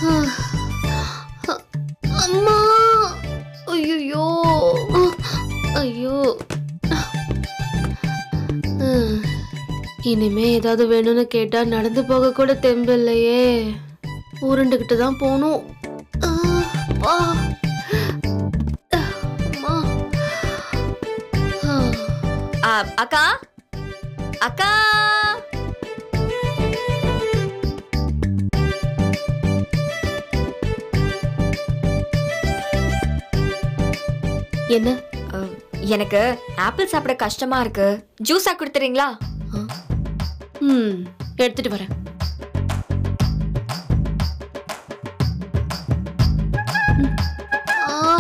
அம்மா ஐயோ ஐயோ ஹம். இனிமே ஏதாவது வேணும்னு கேட்டா நடந்து போக கூட தெம்பு இல்லையே உருண்டுகிட்டு தான் போகணும் ஆ, அப்பா. அம்மா. ஆ. ஆ, அக்கா அக்கா என்ன அ, எனக்கு ஆப்பிள் சாப்பிட கஷ்டமா இருக்கு ஜூஸா கொடுத்துறீங்களா ம் எடுத்துட்டு வரேன் ம். ஆ.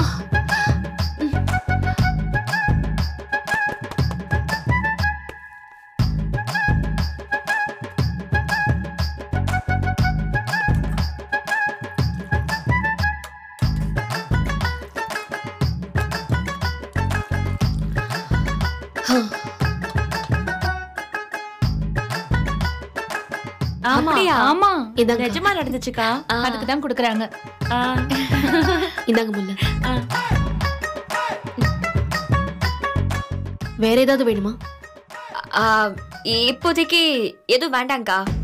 ஆமா அப்படியா? ஆமா இந்தாங்க. நிஜமா நடந்துச்சுக்கா ஆ. அதுக்கு தான் குடுக்குறாங்க ஆ, இந்தாங்க முல்ல ஆ. வேற ஏதாவது வேணுமா ஆ, இப்போதைக்கு எதுவும் வேண்டாங்க்கா